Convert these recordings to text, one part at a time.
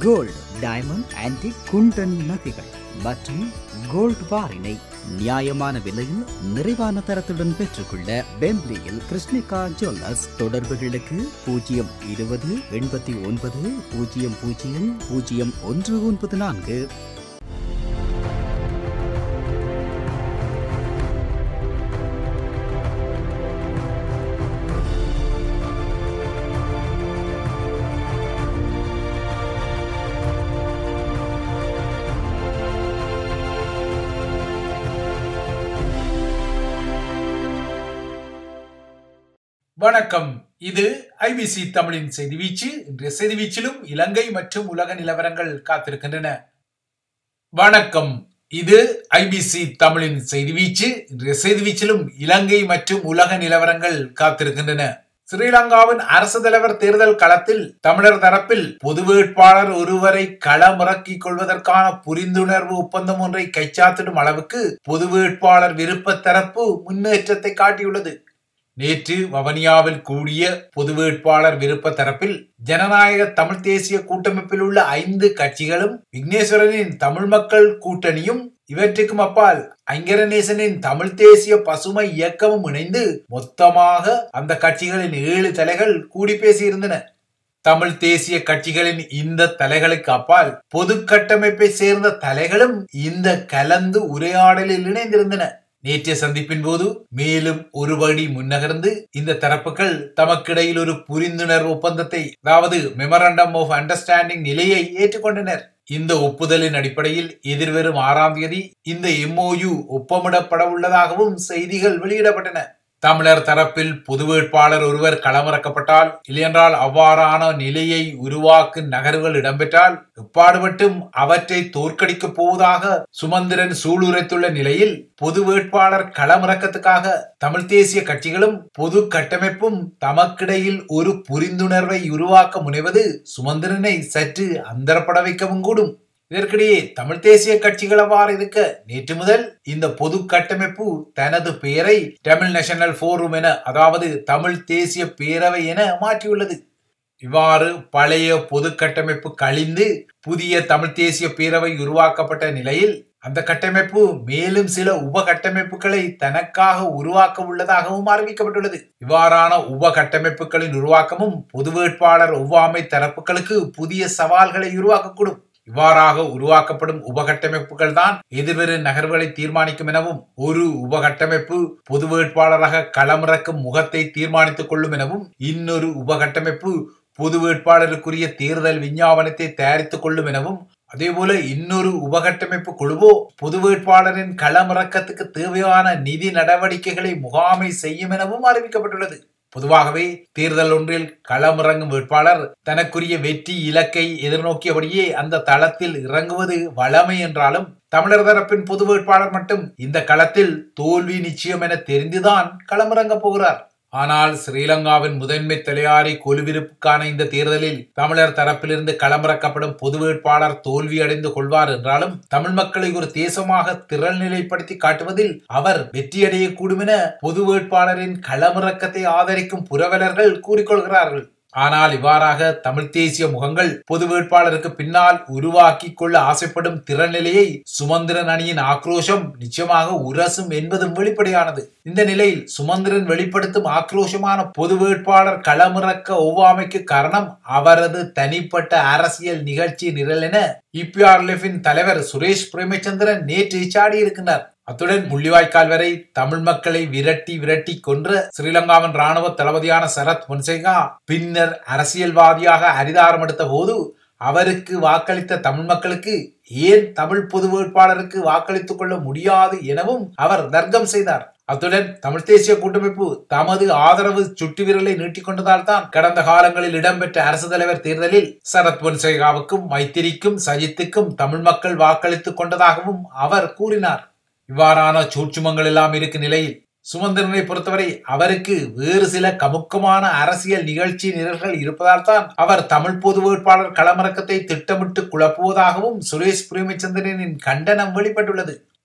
gold diamond antique குண்டன் நகைகள் மற்றும் gold பாரினை நியாயமான விலையில் நிறைவான தரத்துடன் பெற்றுக்கொள்ள பெம்ப்லியில் கிருஷ்ணிகா ஜுவல்லர்ஸ் தொடர்புகளுக்கு பூஜ்ஜியம் இருபது எண்பத்தி ஒன்பது பூஜ்ஜியம் பூஜ்ஜியம் பூஜ்ஜியம் ஒன்று ஒன்பது நான்கு வணக்கம் இது ஐபிசி தமிழின் செய்தி வீச்சு இன்றைய செய்தி வீச்சிலும் இலங்கை மற்றும் உலக நிலவரங்கள் காத்திருக்கின்றன வணக்கம் இது ஐபிசி தமிழின் செய்தி வீச்சு இன்றைய செய்தி வீச்சிலும் இலங்கை மற்றும் உலக நிலவரங்கள் காத்திருக்கின்றன ஸ்ரீலங்காவின் அரசு தலைவர் தேர்தல் களத்தில் தமிழர் தரப்பில் பொது வேட்பாளர் ஒருவரை களமிறக்கிக் கொள்வதற்கான புரிந்துணர்வு ஒப்பந்தம் ஒன்றை கைச்சாத்திடும் அளவுக்கு பொது வேட்பாளர் விருப்ப தரப்பு முன்னேற்றத்தை காட்டியுள்ளது நேற்று வவனியாவில் கூடிய பொது வேட்பாளர் விருப்ப தரப்பில் ஜனநாயக தமிழ் தேசிய கூட்டமைப்பில் உள்ள ஐந்து கட்சிகளும் விக்னேஸ்வரனின் தமிழ் மக்கள் கூட்டணியும் இவற்றுக்கும் அப்பால் ஐங்கரநேசனின் தமிழ் தேசிய பசுமை இயக்கமும் இணைந்து மொத்தமாக அந்த கட்சிகளின் ஏழு தலைகள் கூடி பேசியிருந்தன தமிழ் தேசிய கட்சிகளின் இந்த தலைகளுக்கு அப்பால் பொது கட்டமைப்பை சேர்ந்த தலைகளும் இந்த கலந்து உரையாடலில் இணைந்திருந்தன நேற்றைய சந்திப்பின் போது மேலும் ஒருபடி முன்னகர்ந்து இந்த தரப்புகள் தமக்கிடையில் ஒரு புரிந்துணர்வு ஒப்பந்தத்தை அதாவது மெமரண்டம் ஆஃப் அண்டர்ஸ்டாண்டிங் நிலையை ஏற்றுக்கொண்டனர் இந்த ஒப்புதலின் அடிப்படையில் எதிர்வரும் ஆறாம் தேதி இந்த எம்ஓயு ஒப்பமிடப்பட உள்ளதாகவும் செய்திகள் வெளியிடப்பட்டன தமிழர் தரப்பில் பொது வேட்பாளர் ஒருவர் களமிறக்கப்பட்டால் இல்லையென்றால் அவ்வாறான நிலையை உருவாக்கும் நகர்வுகள் இடம்பெற்றால் எப்பாடுபட்டும் அவற்றை தோற்கடிக்கப் போவதாக சுமந்திரன் சூளுரைத்துள்ள நிலையில் பொது வேட்பாளர் களமிறக்கத்துக்காக தமிழ் தேசிய கட்சிகளும் பொது கட்டமைப்பும் தமக்கிடையில் ஒரு புரிந்துணர்வை உருவாக்க முனைவது சுமந்திரனை சற்று அந்தரப்பட வைக்கவும் கூடும் இதற்கிடையே தமிழ் தேசிய கட்சிகள் அவ்வாறு இருக்க நேற்று முதல் இந்த பொது கட்டமைப்பு தனது பெயரை தமிழ் நேஷனல் போரம் என அதாவது தமிழ் தேசிய பேரவை என மாற்றியுள்ளது இவ்வாறு பழைய பொது கட்டமைப்பு கழிந்து புதிய தமிழ் தேசிய பேரவை உருவாக்கப்பட்ட நிலையில் அந்த கட்டமைப்பு மேலும் சில உப கட்டமைப்புகளை தனக்காக உருவாக்க உள்ளதாகவும் அறிவிக்கப்பட்டுள்ளது இவ்வாறான உப கட்டமைப்புகளின் உருவாக்கமும் பொது வேட்பாளர் ஒவ்வாமை தரப்புகளுக்கு புதிய சவால்களை உருவாக்கக்கூடும் இவ்வாறாக உருவாக்கப்படும் உபகட்டமைப்புகள் தான் எதிர்வரும் நகர்வுகளை தீர்மானிக்கும் எனவும் ஒரு உபகட்டமைப்பு பொது வேட்பாளராக களமிறக்கும் முகத்தை தீர்மானித்துக் கொள்ளும் எனவும் இன்னொரு உபகட்டமைப்பு பொது வேட்பாளருக்குரிய தேர்தல் விஞ்ஞாபனத்தை தயாரித்துக் கொள்ளும் எனவும் அதேபோல இன்னொரு உபகட்டமைப்பு குழுவோ பொது வேட்பாளரின் களமிறக்கத்துக்கு தேவையான நிதி நடவடிக்கைகளை முகாமை செய்யும் எனவும் அறிவிக்கப்பட்டுள்ளது பொதுவாகவே தேர்தல் ஒன்றில் களமிறங்கும் வேட்பாளர் தனக்குரிய வெற்றி இலக்கை எதிர்நோக்கியபடியே அந்த தளத்தில் இறங்குவது வளமை என்றாலும் தமிழர் தரப்பின் பொது வேட்பாளர் மட்டும் இந்த களத்தில் தோல்வி நிச்சயம் என தெரிந்துதான் களமிறங்க போகிறார் ஆனால் ஸ்ரீலங்காவின் முதன்மை தலையாரி கொலுவிருப்புக்கான இந்த தேர்தலில் தமிழர் தரப்பிலிருந்து களமிறக்கப்படும் பொது வேட்பாளர் தோல்வியடைந்து கொள்வார் என்றாலும் தமிழ் மக்களை ஒரு தேசமாக திரள் நிலைப்படுத்தி காட்டுவதில் அவர் வெற்றியடையக்கூடும் என பொது வேட்பாளரின் களமிறக்கத்தை ஆதரிக்கும் புரவலர்கள் கூறிக்கொள்கிறார்கள் ஆனால் இவ்வாறாக தமிழ் தேசிய முகங்கள் பொது வேட்பாளருக்கு பின்னால் உருவாக்கி கொள்ள ஆசைப்படும் திறநிலையை சுமந்திரன் அணியின் ஆக்ரோஷம் நிச்சயமாக உரசும் என்பதும் வெளிப்படையானது இந்த நிலையில் சுமந்திரன் வெளிப்படுத்தும் ஆக்ரோஷமான பொது வேட்பாளர் களமிறக்க ஒவ்வாமைக்கு காரணம் அவரது தனிப்பட்ட அரசியல் நிகழ்ச்சி நிரல் என இபிஆர்எஃபின் தலைவர் சுரேஷ் பிரேமச்சந்திரன் நேற்று சாடியிருக்கிறார் அத்துடன் முள்ளிவாய்க்கால் வரை தமிழ் மக்களை விரட்டி விரட்டி கொன்ற ஸ்ரீலங்காவின் ராணுவ தளபதியான சரத் பொன்சேகா பின்னர் அரசியல்வாதியாக அரிதாரம் எடுத்த போது அவருக்கு வாக்களித்த தமிழ் மக்களுக்கு ஏன் தமிழ் பொது வேட்பாளருக்கு வாக்களித்துக் கொள்ள முடியாது எனவும் அவர் தர்க்கம் செய்தார் அத்துடன் தமிழ் தேசிய கூட்டமைப்பு தமது ஆதரவு சுட்டு விரலை நீட்டிக்கொண்டதால் தான் கடந்த காலங்களில் இடம்பெற்ற அரசு தலைவர் தேர்தலில் சரத் பொன்சேகாவுக்கும் மைத்திரிக்கும் சஜித்துக்கும் தமிழ் மக்கள் வாக்களித்துக் கொண்டதாகவும் அவர் கூறினார் இவ்வாறான சூட்சுமங்கள் எல்லாம் இருக்கும் நிலையில் சுமந்திரனை பொறுத்தவரை அவருக்கு வேறு சில கமுக்கமான அரசியல் நிகழ்ச்சி நிரல்கள் இருப்பதால் தான் அவர் தமிழ் பொது வேட்பாளர் களமிறக்கத்தை திட்டமிட்டு குழப்புவதாகவும் சுரேஷ் பிரேமச்சந்திரனின் கண்டனம் வெளிப்பட்டுள்ளது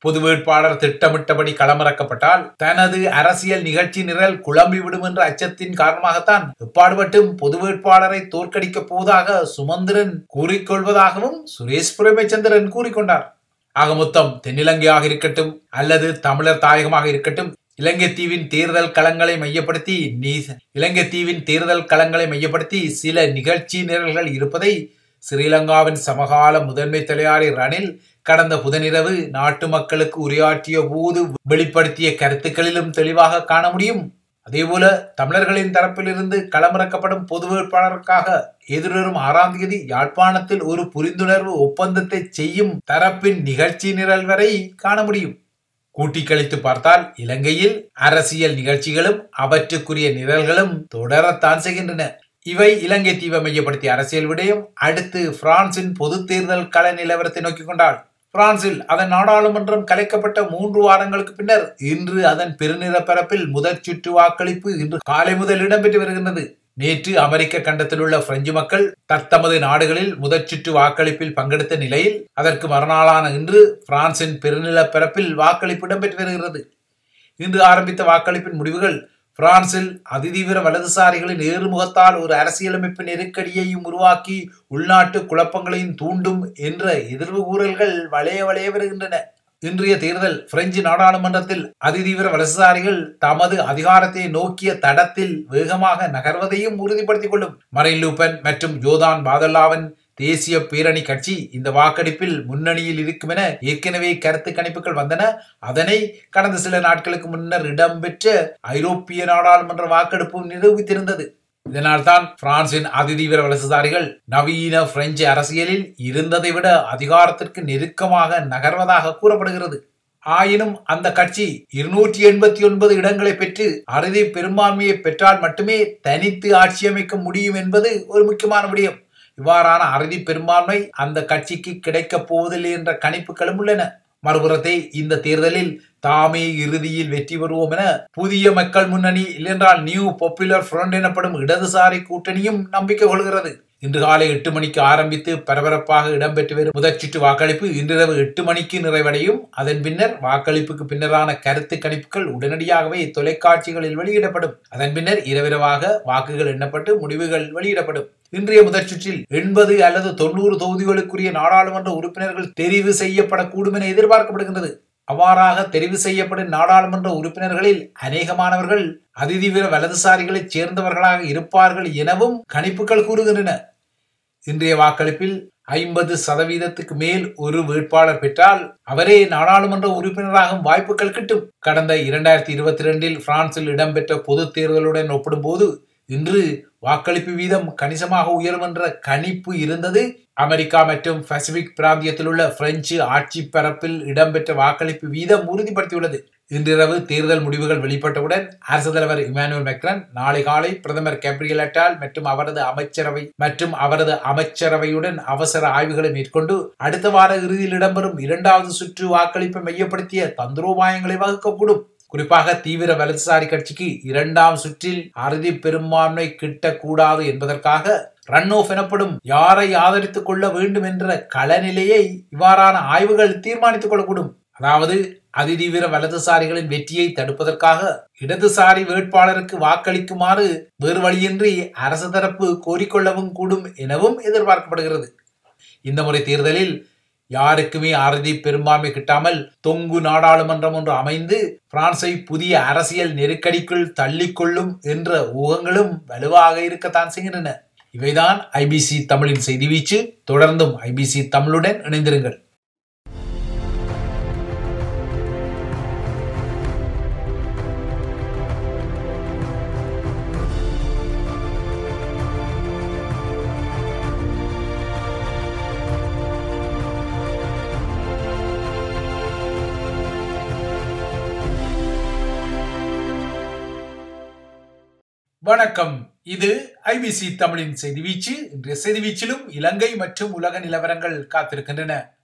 பொது வேட்பாளர் திட்டமிட்டபடி களமிறக்கப்பட்டால் தனது அரசியல் நிகழ்ச்சி நிரல் குழம்பிவிடும் என்ற அச்சத்தின் காரணமாகத்தான் எப்பாடுபட்டும் பொது வேட்பாளரை தோற்கடிக்கப் போவதாக சுமந்திரன் கூறிக்கொள்வதாகவும் சுரேஷ் பிரேமச்சந்திரன் கூறிக்கொண்டார் ஆக மொத்தம் தென்னிலங்கையாக இருக்கட்டும் அல்லது தமிழர் தாயகமாக இருக்கட்டும் இலங்கை தீவின் தேர்தல் களங்களை மையப்படுத்தி நீ இலங்கை தீவின் தேர்தல் களங்களை மையப்படுத்தி சில நிகழ்ச்சி நிரல்கள் இருப்பதை ஸ்ரீலங்காவின் சமகால முதன்மை தலையாரி ரணில் கடந்த புதனிரவு நாட்டு மக்களுக்கு உரையாற்றிய போது வெளிப்படுத்திய கருத்துக்களிலும் தெளிவாக காண முடியும் அதேபோல தமிழர்களின் தரப்பிலிருந்து களமிறக்கப்படும் பொது வேட்பாளருக்காக எதிர்வரும் ஆறாம் தேதி யாழ்ப்பாணத்தில் ஒரு புரிந்துணர்வு ஒப்பந்தத்தை செய்யும் தரப்பின் நிகழ்ச்சி நிரல் வரை காண முடியும் கூட்டி கழித்து பார்த்தால் இலங்கையில் அரசியல் நிகழ்ச்சிகளும் அவற்றுக்குரிய நிரல்களும் தொடரத்தான் செய்கின்றன இவை இலங்கை தீவை மையப்படுத்திய அரசியல் விடயம் அடுத்து பிரான்சின் பொது தேர்தல் கள நிலவரத்தை நோக்கிக் கொண்டால் பிரான்சில் அதன் நாடாளுமன்றம் கலைக்கப்பட்ட மூன்று வாரங்களுக்கு பின்னர் இன்று அதன் பெருநிலப்பரப்பில் முதற் சுற்று வாக்களிப்பு இன்று காலை முதல் இடம்பெற்று வருகின்றது நேற்று அமெரிக்க கண்டத்தில் உள்ள பிரெஞ்சு மக்கள் தத்தமது நாடுகளில் முதற் சுற்று வாக்களிப்பில் பங்கெடுத்த நிலையில் அதற்கு மறுநாளான இன்று பிரான்சின் பெருநிலப்பரப்பில் வாக்களிப்பு இடம்பெற்று வருகிறது இன்று ஆரம்பித்த வாக்களிப்பின் முடிவுகள் பிரான்சில் அதிதீவிர வலதுசாரிகளின் ஏறுமுகத்தால் ஒரு அரசியலமைப்பு நெருக்கடியையும் உருவாக்கி உள்நாட்டு குழப்பங்களையும் தூண்டும் என்ற எதிர்வு கூறல்கள் வளைய வளைய வருகின்றன இன்றைய தேர்தல் பிரெஞ்சு நாடாளுமன்றத்தில் அதிதீவிர வலதுசாரிகள் தமது அதிகாரத்தை நோக்கிய தடத்தில் வேகமாக நகர்வதையும் உறுதிப்படுத்திக் கொள்ளும் மரைன் லூபன் மற்றும் ஜோதான் பாதல்லாவின் தேசிய பேரணி கட்சி இந்த வாக்கெடுப்பில் முன்னணியில் இருக்கும் என ஏற்கனவே கருத்து கணிப்புகள் வந்தன அதனை கடந்த சில நாட்களுக்கு முன்னர் இடம்பெற்ற ஐரோப்பிய நாடாளுமன்ற வாக்கெடுப்பும் நிரூபித்திருந்தது இதனால்தான் பிரான்சின் அதிதீவிர வலதுசாரிகள் நவீன பிரெஞ்சு அரசியலில் இருந்ததை விட அதிகாரத்திற்கு நெருக்கமாக நகர்வதாக கூறப்படுகிறது ஆயினும் அந்த கட்சி இருநூற்றி எண்பத்தி ஒன்பது இடங்களை பெற்று அறுதி பெரும்பான்மையை பெற்றால் மட்டுமே தனித்து ஆட்சி அமைக்க முடியும் என்பது ஒரு முக்கியமான விடயம் இவ்வாறான அறுதி பெரும்பான்மை அந்த கட்சிக்கு கிடைக்கப் போவதில்லை என்ற கணிப்புகளும் உள்ளன மறுபுறத்தை இந்த தேர்தலில் தாமே இறுதியில் வெற்றி பெறுவோம் என புதிய மக்கள் முன்னணி இல்லென்றால் நியூ பாப்புலர் ஃப்ரண்ட் எனப்படும் இடதுசாரி கூட்டணியும் நம்பிக்கை கொள்கிறது இன்று காலை எட்டு மணிக்கு ஆரம்பித்து பரபரப்பாக இடம்பெற்று வரும் முதற் சுற்று வாக்களிப்பு இன்றிரவு எட்டு மணிக்கு நிறைவடையும் அதன் பின்னர் வாக்களிப்புக்கு பின்னரான கருத்து கணிப்புகள் உடனடியாகவே தொலைக்காட்சிகளில் வெளியிடப்படும் அதன் பின்னர் இரவிரவாக வாக்குகள் எண்ணப்பட்டு முடிவுகள் வெளியிடப்படும் இன்றைய முதற் சுற்றில் எண்பது அல்லது தொண்ணூறு தொகுதிகளுக்குரிய நாடாளுமன்ற உறுப்பினர்கள் தெரிவு செய்யப்படக்கூடும் என எதிர்பார்க்கப்படுகின்றது அவ்வாறாக தெரிவு செய்யப்படும் நாடாளுமன்ற உறுப்பினர்களில் அநேகமானவர்கள் அதிதீவிர வலதுசாரிகளைச் சேர்ந்தவர்களாக இருப்பார்கள் எனவும் கணிப்புகள் கூறுகின்றன இன்றைய வாக்களிப்பில் ஐம்பது சதவீதத்துக்கு மேல் ஒரு வேட்பாளர் பெற்றால் அவரே நாடாளுமன்ற உறுப்பினராகும் வாய்ப்புகள் கிட்டும் கடந்த இரண்டாயிரத்தி இருபத்தி ரெண்டில் பிரான்சில் இடம்பெற்ற பொது தேர்தலுடன் ஒப்பிடும்போது இன்று வாக்களிப்பு வீதம் கணிசமாக உயரும் என்ற கணிப்பு இருந்தது அமெரிக்கா மற்றும் பசிபிக் பிராந்தியத்தில் உள்ள பிரெஞ்சு ஆட்சி பரப்பில் இடம்பெற்ற வாக்களிப்பு வீதம் உறுதிப்படுத்தியுள்ளது இன்றிரவு தேர்தல் முடிவுகள் வெளிப்பட்டவுடன் அரசு தலைவர் இமானுவல் மெக்ரன் நாளை காலை பிரதமர் கேப்ரியல் அட்டால் மற்றும் அவரது அமைச்சரவை மற்றும் அவரது அமைச்சரவையுடன் அவசர ஆய்வுகளை மேற்கொண்டு அடுத்த வார இறுதியில் இடம்பெறும் இரண்டாவது சுற்று வாக்களிப்பை மையப்படுத்திய தந்திரோபாயங்களை வகுக்கக்கூடும் குறிப்பாக தீவிர வலதுசாரி கட்சிக்கு இரண்டாம் சுற்றில் அறுதி பெரும்பான்மை கிட்டக்கூடாது என்பதற்காக ரன் ஆஃப் எனப்படும் யாரை ஆதரித்துக் கொள்ள வேண்டும் என்ற களநிலையை இவ்வாறான ஆய்வுகள் தீர்மானித்துக் கொள்ளக்கூடும் அதாவது அதிதீவிர வலதுசாரிகளின் வெற்றியை தடுப்பதற்காக இடதுசாரி வேட்பாளருக்கு வாக்களிக்குமாறு வேறு வழியின்றி அரசு தரப்பு கோரிக்கொள்ளவும் கூடும் எனவும் எதிர்பார்க்கப்படுகிறது இந்த முறை தேர்தலில் யாருக்குமே அறுதி பெரும்பான்மை கிட்டாமல் தொங்கு நாடாளுமன்றம் ஒன்று அமைந்து பிரான்சை புதிய அரசியல் நெருக்கடிக்குள் தள்ளிக்கொள்ளும் என்ற ஊகங்களும் வலுவாக இருக்கத்தான் செய்கின்றன இவைதான் ஐபிசி தமிழின் செய்தி வீச்சு தொடர்ந்தும் ஐபிசி தமிழுடன் இணைந்திருங்கள் வணக்கம் இது ஐபிசி தமிழின் செய்தி வீச்சு இன்றைய செய்தி வீச்சிலும் இலங்கை மற்றும் உலக நிலவரங்கள் காத்திருக்கின்றன